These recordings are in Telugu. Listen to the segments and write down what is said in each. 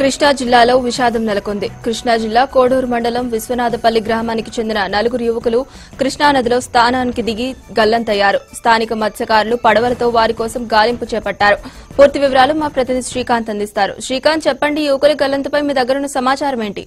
కృష్ణా జిల్లాలో విషాదం నెలకొంది కృష్ణా జిల్లా కోడూరు మండలం విశ్వనాథపల్లి గ్రామానికి చెందిన నలుగురు యువకులు కృష్ణానదిలో స్నానానికి దిగి గల్లంతయ్యారు స్థానిక మత్స్యకారులు పడవలతో వారి కోసం గాలింపు చేపట్టారు పూర్తి వివరాలు మా ప్రతినిధి శ్రీకాంత్ అందిస్తారు శ్రీకాంత్ చెప్పండి ఈ యువకుల గల్లంతుపై మీ దగ్గరున్న సమాచారం ఏంటి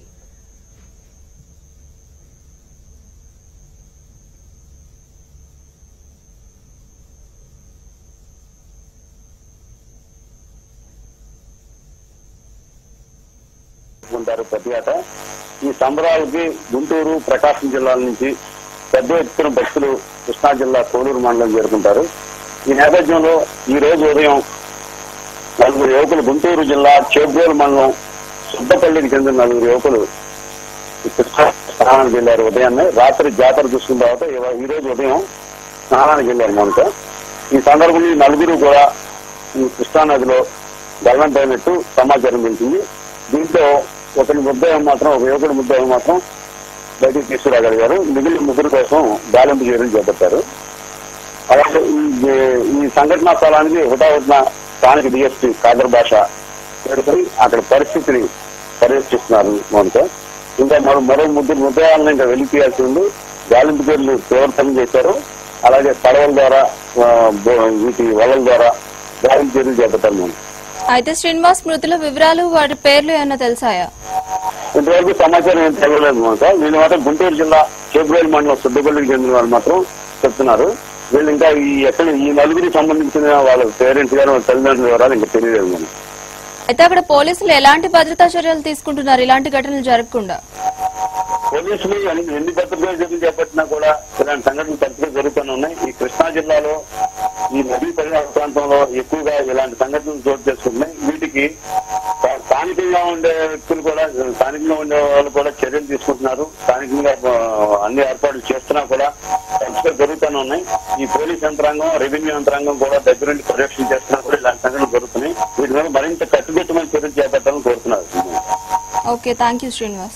ఉంటారు ప్రతి ఏటా ఈ సంబరాలకి గుంటూరు ప్రకాశం జిల్లాల నుంచి పెద్ద ఎత్తున భక్తులు కృష్ణా జిల్లా కోడూరు మండలం చేరుకుంటారు ఈ నేపథ్యంలో ఈ రోజు ఉదయం నలుగురు యువకులు గుంటూరు జిల్లా చేబ్రోలు మండలం సుద్దపల్లికి చెందిన నలుగురు యువకులు ఈ కృష్ణా స్నానానికి వెళ్లారు ఉదయాన్నే రాత్రి జాతర చూసుకున్న తర్వాత ఇవ- ఈ రోజు ఉదయం స్నానానికి వెళ్లారు మనతో ఈ సందర్భంలో ఈ నలుగురు కూడా ఈ కృష్ణా నదిలో గల్లంతైనట్టు సమాచారం తెలిసింది దీంతో ఒకరి ముద్దాయం మాత్రం ఒక యువకుడి ముద్దాయం మాత్రం బయటికి తీసుకురాగలిగారు మిగిలిన ముగ్గురు కోసం గాలింపు చర్యలు చేపట్టారు అలాగే ఈ- ఈ సంఘటనా స్థలానికి హుటాహుటిన స్థానిక డిఎస్పీ కాదర్ భాష చేరుకొని అక్కడ పరిస్థితిని పర్యవేక్షిస్తున్నారు మనతో ఇంకా మరో మరో ముగ్గురు ముద్దాయాలను ఇంకా వెలికి తీయాల్సి ఉంది గాలింపు చర్యలు తీవ్రతరం చేశారు అలాగే పడవల ద్వారా ఆ, బో- వీటి వలల ద్వారా గాలింపు చర్యలు చేపట్టారు మనం అయితే శ్రీనివాస్ మృతుల వివరాలు వారి పేర్లు ఏమన్నా తెలిసాయా ఇంతవరకు సమాచారం ఏం తెలియలేదు మాట వీళ్ళు మాత్రం గుంటూరు జిల్లా చేబ్రోలు మండలం సుద్దపల్లికి చెందిన వాళ్ళు మాత్రం చెప్తున్నారు వీళ్ళు ఇంకా ఈ ఎక్కడ ఈ నలుగురికి సంబంధించిన వాళ్ళ పేరెంట్స్ గారు వాళ్ళ తల్లిదండ్రుల వివరాలు ఇంకా తెలియలేదు మనకి అయితే అక్కడ పోలీసులు ఎలాంటి భద్రతా చర్యలు తీసుకుంటున్నారు ఇలాంటి ఘటనలు జరగకుండా పోలీసులు ఎన్ని ఎన్ని భద్రతా చర్యలు చేపట్టినా కూడా ఇలాంటి సంఘటనలు తరచుగా జరుగుతూనే ఉన్నాయి ఈ కృష్ణా జిల్లాలో ఈ నదీ పరివాహక ప్రాంతంలో ఎక్కువగా ఇలాంటి సంఘటనలు చోటు చేసుకుంటున్నాయి వీటికి స్థా- స్థానికంగా ఉండే వ్యక్తులు కూడా స్థానికంగా ఉండే వాళ్ళు కూడా చర్యలు తీసుకుంటున్నారు స్థానికంగా ఆ, అన్ని ఏర్పాట్లు చేస్తున్నా కూడా తరచుగా జరుగుతూనే ఉన్నాయి ఈ పోలీస్ యంత్రాంగం రెవెన్యూ యంత్రాంగం కూడా దగ్గరుండి పర్యవేక్షణ చేస్తున్నా కూడా ఇలాంటి సంఘటనలు జరుగుతున్నాయి వీటి మీద మరింత కట్టుదిట్టమైన చర్యలు చేపట్టాలని కోరుతున్నారు ఓకే థ్యాంక్ యూ శ్రీనివాస్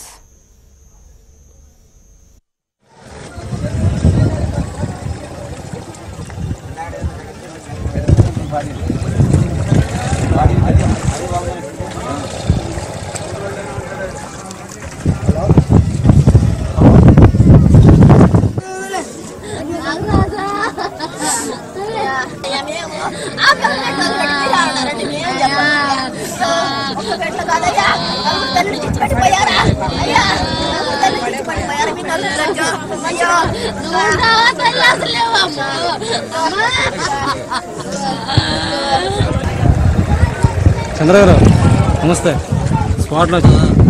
చంద్రగారు నమస్తే స్పాట్లో